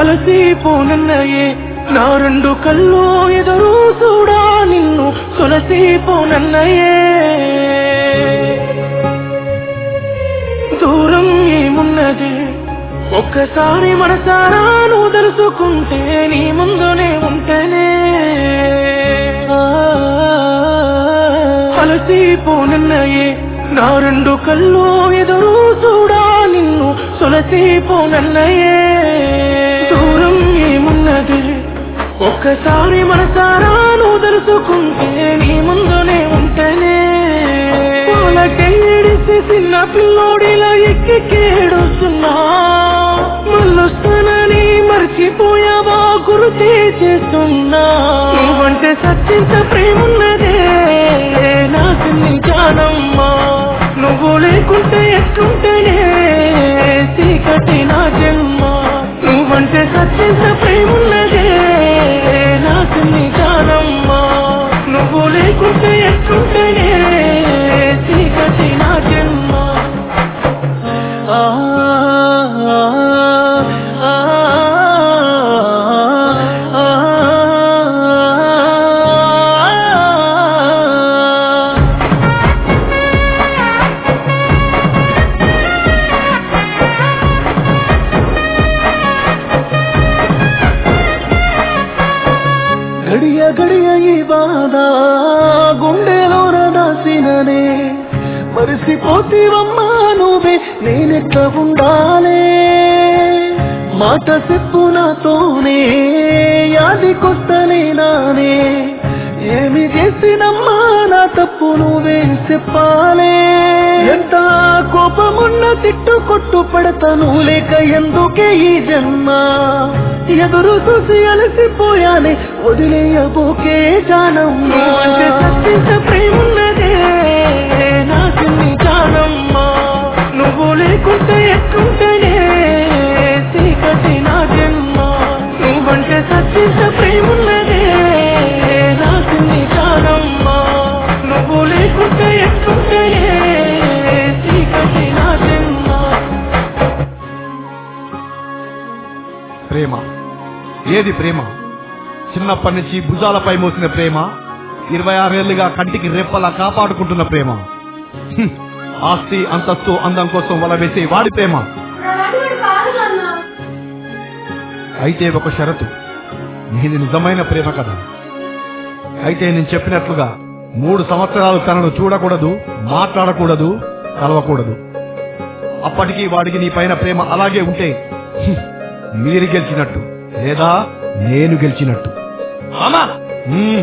అలసిపోనన్నయే నా రెండు కళ్ళు ఎదురు చూడా నిన్ను సొలసిపోనన్నయే దూరం ఏమున్నది ఒక్కసారి మనసారా నువ్వు తెలుసుకుంటే నీ ముందునే ఉంటేనే అలసిపోనన్నయే నా రెండు కళ్ళు ఎదురు చూడా నిన్ను సొలసిపోనన్నయే దూరం ఏమున్నది ఒక్కసారి మనసారా నువ్వు తెలుసుకుంటే నీ ముందునే ఉంటేనే వాళ్ళకెడిసి చిన్న పిల్లోడిలా ఎక్కి కేడుస్తున్నా మళ్ళొస్తానని మర్చిపోయావా గుర్తే చేస్తున్నా నువ్వంటే సత్యంత ప్రేమున్నదే నా చిన్ని జానమ్మా నువ్వు లేకుంటే ఎట్లుంటేనే చీకటి నా జన్మ నువ్వంటే సత్యంత ప్రేమున్నదే నా చిన్ని జానమ్మా నువ్వు లేకుంటే ఎట్లుంటేనే చీకటి నా జన్మ ఆ, ఆ, ఆ, ఆ, ఆ. గడియ గడియ ఈ బాధ గుండెలోన దాసిననే మరిసిపోతీవమ్మా నువ్వే నేనెట్లా ఉండాలే మాట చెప్పు నాతోనే యాదికొస్తనే నానే ఏమి చేసినమ్మా నా తప్పు నువ్వే చెప్పాలే ఎంత కోపమున్న తిట్టు కొట్టు పడతాను లేక ఎందుకే ఈ జన్మ ఎదురు చూసి అలసిపోయానే వదిలేయబోకే జానమ్మ అంటే సత్యంత ప్రేమున్నదే నా చిన్ని జానమ్మ నువ్వు లేకుంటే ఎట్లుంటేనే చీకటి నా జన్మ నువ్వంటే సత్యంత ప్రేమున్నదే నా చిన్ని జానమ్మ నువ్వు లేకుంటే ఎట్లుంటేనే చీకటి నా జన్మ ప్రేమ ఏది ప్రేమ చిన్నప్పటి నుంచి భుజాలపై మోసిన ప్రేమ ఇరవై ఆరేళ్లుగా కంటికి రెప్పలా కాపాడుకుంటున్న ప్రేమ హ్మ్. ఆస్తి అంతస్తు అందం కోసం వలవేసే వాడి ప్రేమ అయితే ఒక షరతు నీది నిజమైన ప్రేమ కదా అయితే నేను చెప్పినట్లుగా మూడు సంవత్సరాలు తనను చూడకూడదు మాట్లాడకూడదు కలవకూడదు అప్పటికి వాడికి నీ పైన ప్రేమ అలాగే ఉంటే హ్మ్, మీరు గెలిచినట్టు లేదా నేను గెలిచినట్టు మామా హ్మ్.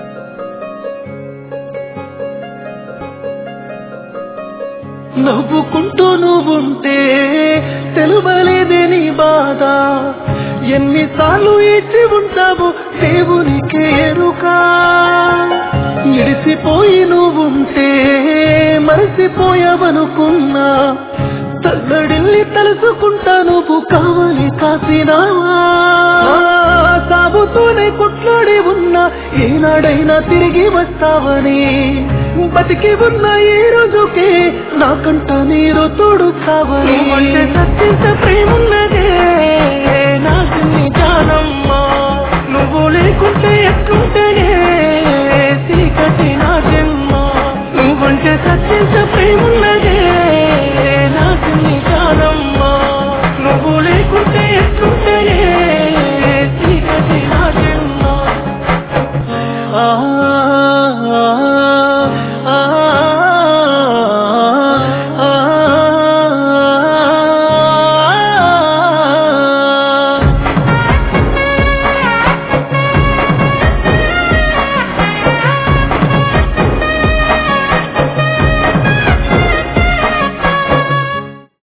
నవ్వుకుంటూ నువ్వుంటే తెలువలేదే నీ బాధ ఎన్నిసార్లు ఇచ్చి ఉంటావు దేవునికే ఎరుక ఇడిసిపోయి నువ్వుంటే మరసిపోయావనుకున్నా తల్లడిల్లి తలుసుకుంటా నువ్వు కావాలి కాసినావా సాగుతూనే కొట్లాడి ఉన్నా ఏనాడైనా తిరిగి వస్తావని బతికి ఉన్న ఈ రోజుకే నాకంట నీరు తోడుతావని అంటే సత్యంత ప్రేమున్నదే నా చిన్ని జానమ్మ నువ్వు లే